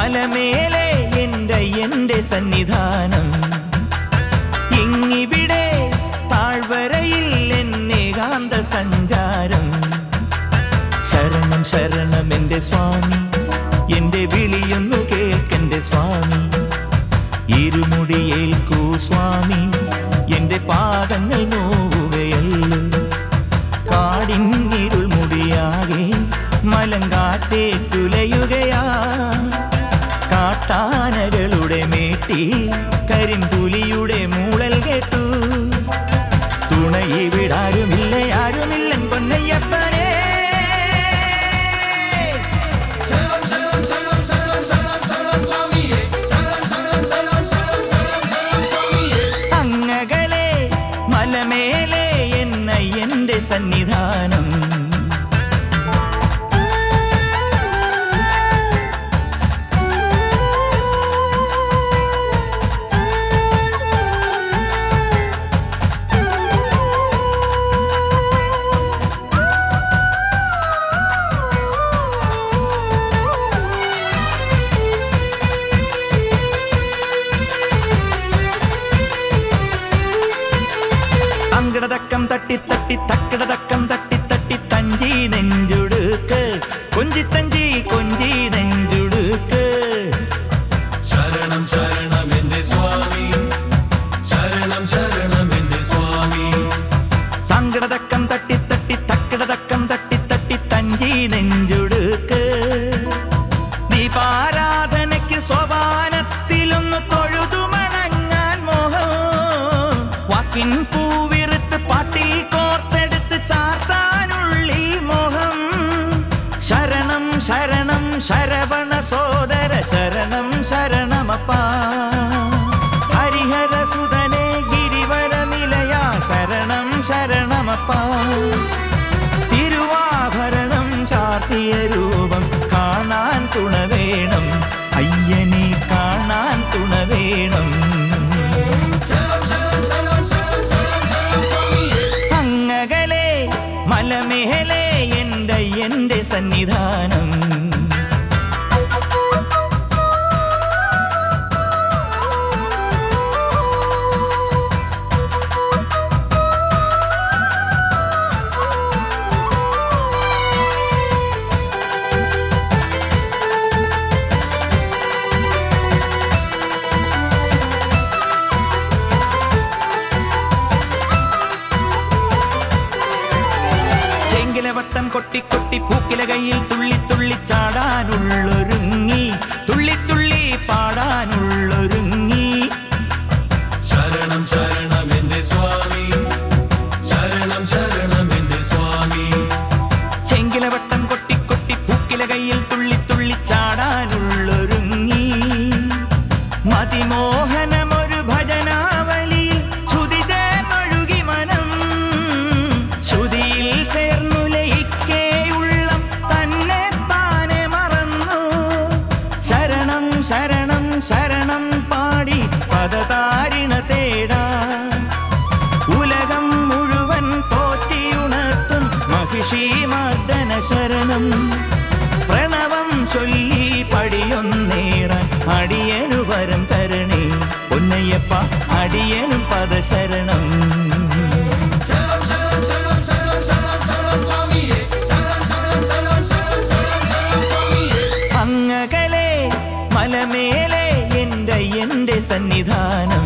മലമേലെ എൻ്റെ എൻ്റെ സന്നിധാനം ഇങ്ങിവിടെ താഴ്വരയിൽ എന്നേകാന്ത സഞ്ചാരം ശരണം ശരണം എൻ്റെ സ്വാമി എൻ്റെ വിളിയൊന്നു കേൾക്കെൻ്റെ സ്വാമി ഇരുമുടിയേൽക്കൂ സ്വാമി എൻ്റെ പാദങ്ങൾ നോവുകയല്ലോ കാടിന്നിരുൾ മുടിയാകെ മലങ്കാറ്റേ തുലയുകയാ കാട്ടാനകളുടെ മേട്ടി കരിമ്പുലിയുടെ മൂളൽ കേട്ടു തുണയിവിടാരുമില്ല ആരുമില്ലൻ പൊന്നയ്യപ്പനേ ശരണം ശരണം ശരണം ശരണം ശരണം ശരണം സ്വാമിയേ ശരണം ശരണം ശരണം ശരണം ശരണം ശരണം സ്വാമിയേ അങ്ങകലെ മലമേലെ എന്ന എന്റെ സന്നിധാനം അങ്കടതക്കം തട്ടി തട്ടി തക്കടതക്കം തട്ടി തട്ടി തഞ്ചി നെഞ്ചുടുക്ക് കൊഞ്ചി തഞ്ചി കൊഞ്ചി നെഞ്ചുടുക്ക് ശരണം ശരണം എന്റെ സ്വാമി ശരണം ശരണം എന്റെ സ്വാമി സങ്കടതക്കം തട്ടി തട്ടി തക്കടതക്കം തട്ടി തട്ടി തഞ്ചി നെഞ്ചുടുക്ക് ദീപാരാധനയ്ക്ക് സോപാനത്തിലൊന്ന് തൊഴുതു മണങ്ങാൻ മോഹം വാക്കിൻ പൂവിറുത്ത് പാട്ടിൽ കോർത്തെടുത്ത് ചാർത്താനുള്ളിൽ മോഹം ശരണം ശരണം ശരവണ സോദര ശരണം ശരണമപ്പാ ഹരിഹര സുതനെ ഗിരിവര നിലയ ശരണം ശരണമപ്പാ തിരുവാഭരണം ചാർത്തിയ രൂപം കാണാൻ തുണ വേണം അയ്യനെ കാണാൻ തുണ വേണം ശരണം ശരണം ശരണം ശരണം ശരണം ശരണം സ്വാമിയേ അങ്ങകലെ മലമേലെ എൻ്റെ എൻ്റെ സന്നിധാനം ചെങ്കിലവട്ടം കൊട്ടി കൊട്ടി പൂക്കില കയ്യിൽ തുള്ളി തുള്ളി ചാടാനുള്ളൊരുങ്ങി തുള്ളി തുള്ളി പാടാനുള്ളൊരുങ്ങി ശരണം ശരണം എന്റെ സ്വാമി ശരണം ശരണം എന്റെ സ്വാമി ചെങ്കിലവട്ടം കൊട്ടി കൊട്ടി പൂക്കില കയ്യിൽ തുള്ളി തുള്ളി ചാടാനുള്ളൊരുങ്ങി മതിമോഹനമൊരു ഭജനാവലിയിൽ ശ്രുതി ചേർന്നൊഴുകി മനം ശ്രുതിയിൽ ചേർന്നു ലയിക്കേ ഉള്ളം തന്നെ താനെ മറന്നു ശരണം ശരണം ശരണം പാടി പദതാരിണ തേടാ ഉലകം മുഴുവൻ പോറ്റിയുണർത്തും മഹിഷി മർദ്ദന ശരണം പ്രണവം ചൊല്ലി പടിയൊന്നേറാൻ അടിയനു വരം തരണേ പൊന്നയ്യപ്പ അടിയനും പദശരണം ശരണം ശരണം ശരണം ശരണം ശരണം ശരണം സ്വാമിയേ ശരണം ശരണം ശരണം ശരണം ശരണം ശരണം സ്വാമിയേ അങ്ങകലെ മലമേലെ എൻ്റെ എൻ്റെ സന്നിധാനം